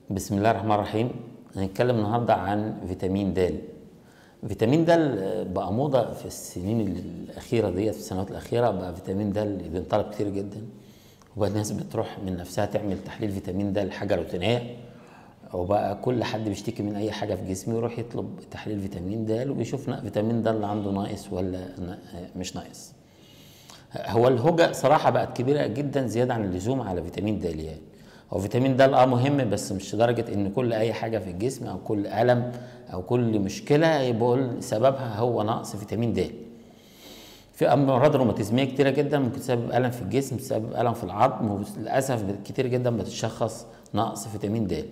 بسم الله الرحمن الرحيم هنتكلم النهارده عن فيتامين د فيتامين د بقى موضه في السنين الاخيره ديت في السنوات الاخيره بقى فيتامين د بينطلب كتير جدا وبقى الناس بتروح من نفسها تعمل تحليل فيتامين د حاجه روتينيه وبقى كل حد بيشتكي من اي حاجه في جسمه يروح يطلب تحليل فيتامين د وبيشوف فيتامين د اللي عنده ناقص ولا مش ناقص هو الهوجة صراحة بقت كبيرة جدا زيادة عن اللزوم على فيتامين د يعني هو فيتامين د اه مهم بس مش لدرجة ان كل اي حاجة في الجسم او كل ألم او كل مشكلة يقول سببها هو نقص فيتامين د في امراض روماتيزميه كتيره جدا ممكن تسبب الم في الجسم تسبب الم في العظم وللاسف كتير جدا بتشخص نقص فيتامين د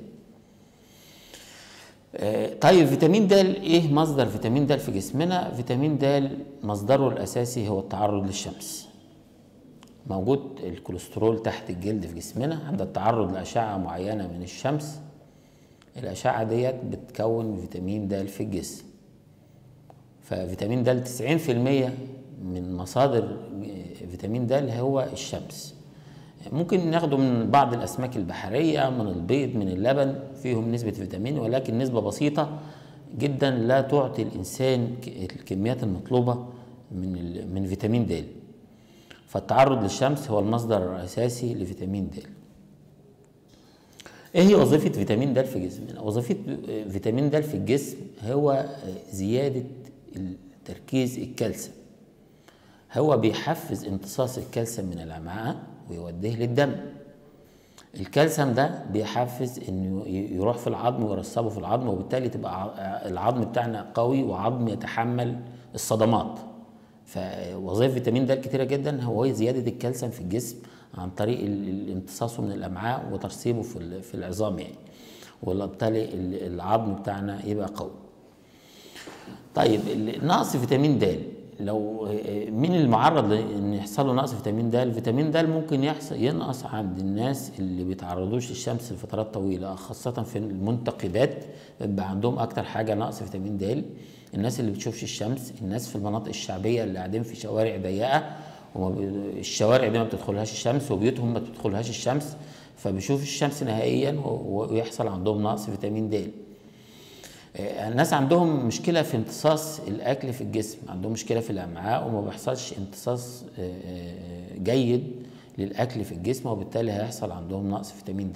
طيب فيتامين د ايه مصدر فيتامين د في جسمنا فيتامين د مصدره الاساسي هو التعرض للشمس موجود الكوليسترول تحت الجلد في جسمنا عند التعرض لاشعه معينه من الشمس الاشعه ديت بتكون فيتامين د في الجسم ففيتامين د 90% من مصادر فيتامين د هو الشمس ممكن ناخده من بعض الاسماك البحريه من البيض من اللبن فيهم نسبه فيتامين ولكن نسبه بسيطه جدا لا تعطي الانسان الكميات المطلوبه من من فيتامين د فالتعرض للشمس هو المصدر الاساسي لفيتامين د ايه هي وظيفه فيتامين د في جسمنا وظيفه فيتامين د في الجسم هو زياده تركيز الكالسيوم هو بيحفز امتصاص الكالسيوم من الامعاء ويوديه للدم الكالسيوم ده بيحفز انه يروح في العظم ويرسبه في العظم وبالتالي تبقى العظم بتاعنا قوي وعظم يتحمل الصدمات فوظائف فيتامين د كتيره جدا هو زياده الكالسيوم في الجسم عن طريق امتصاصه من الامعاء وترسيبه في في العظام يعني وبالتالي العظم بتاعنا يبقى قوي طيب نقص فيتامين د لو مين المعرض لان يحصل له نقص فيتامين د الفيتامين د ممكن يحصل ينقص عند الناس اللي بيتعرضوش للشمس لفترات طويله خاصه في المنتقبات بيبقى عندهم اكتر حاجه نقص فيتامين د الناس اللي بتشوفش الشمس الناس في المناطق الشعبيه اللي قاعدين في شوارع ضيقه الشوارع دي ما بتدخلهاش الشمس وبيوتهم ما بتدخلهاش الشمس فبيشوف الشمس نهائيا ويحصل عندهم نقص فيتامين د الناس عندهم مشكلة في امتصاص الأكل في الجسم عندهم مشكلة في الأمعاء وما بيحصلش امتصاص جيد للأكل في الجسم وبالتالي هيحصل عندهم نقص فيتامين د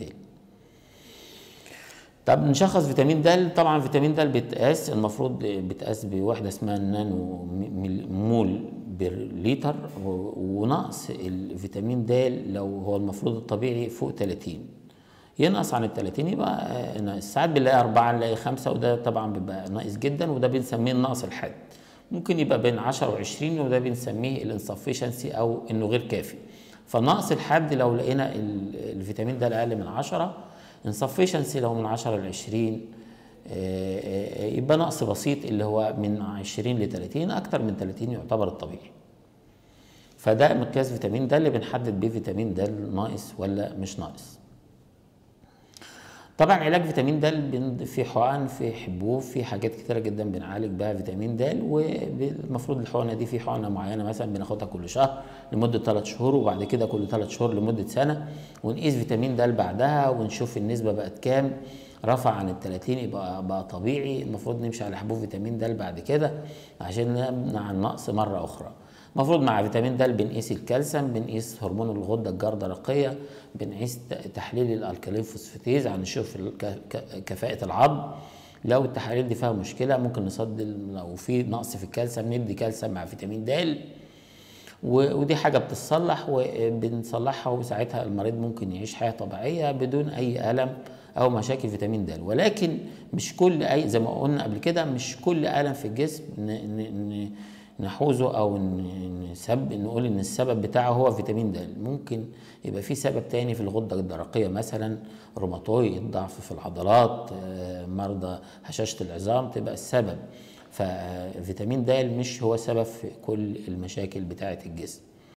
طب نشخص فيتامين د طبعا فيتامين د بيتقاس المفروض بيتقاس بوحدة اسمها النانو مول بالليتر ونقص الفيتامين د لو هو المفروض الطبيعي فوق 30 ينقص عن ال 30 يبقى ساعات بنلاقي أربعة نلاقي خمسة وده طبعا بيبقى ناقص جدا وده بنسميه النقص الحاد ممكن يبقى بين 10 و 20 وده بنسميه الانسفشنسي أو إنه غير كافي فالنقص الحاد لو لقينا الفيتامين ده أقل من 10 انسفشنسي لو من 10 ل 20 يبقى نقص بسيط اللي هو من 20 ل 30 أكتر من 30 يعتبر الطبيعي فده مقياس فيتامين ده اللي بنحدد بيه فيتامين ده ناقص ولا مش ناقص طبعا علاج فيتامين د في حقن في حبوب في حاجات كتيره جدا بنعالج بها فيتامين د والمفروض الحقنه دي في حقنه معينه مثلا بناخدها كل شهر لمده 3 شهور وبعد كده كل 3 شهور لمده سنه ونقيس فيتامين د بعدها ونشوف النسبه بقت كام رفع عن ال 30 يبقى بقى طبيعي المفروض نمشي على حبوب فيتامين د بعد كده عشان نمنع النقص مره اخرى المفروض مع فيتامين د بنقيس الكالسيوم بنقيس هرمون الغده الجردرقيه بنقيس تحليل الالكالين فوسفاتيز عشان نشوف كفاءه العظم لو التحاليل دي فيها مشكله ممكن نصدر لو في نقص في الكالسيوم ندي كالسيوم مع فيتامين د ودي حاجه بتتصلح وبنصلحها وساعتها المريض ممكن يعيش حياه طبيعيه بدون اي الم او مشاكل فيتامين د ولكن مش كل اي زي ما قلنا قبل كده مش كل الم في الجسم نحوزه او نسب نقول ان السبب بتاعه هو فيتامين د ممكن يبقى في سبب تاني في الغده الدرقيه مثلا روماتويد ضعف في العضلات مرضى هشاشه العظام تبقى السبب ففيتامين د مش هو سبب في كل المشاكل بتاعه الجسم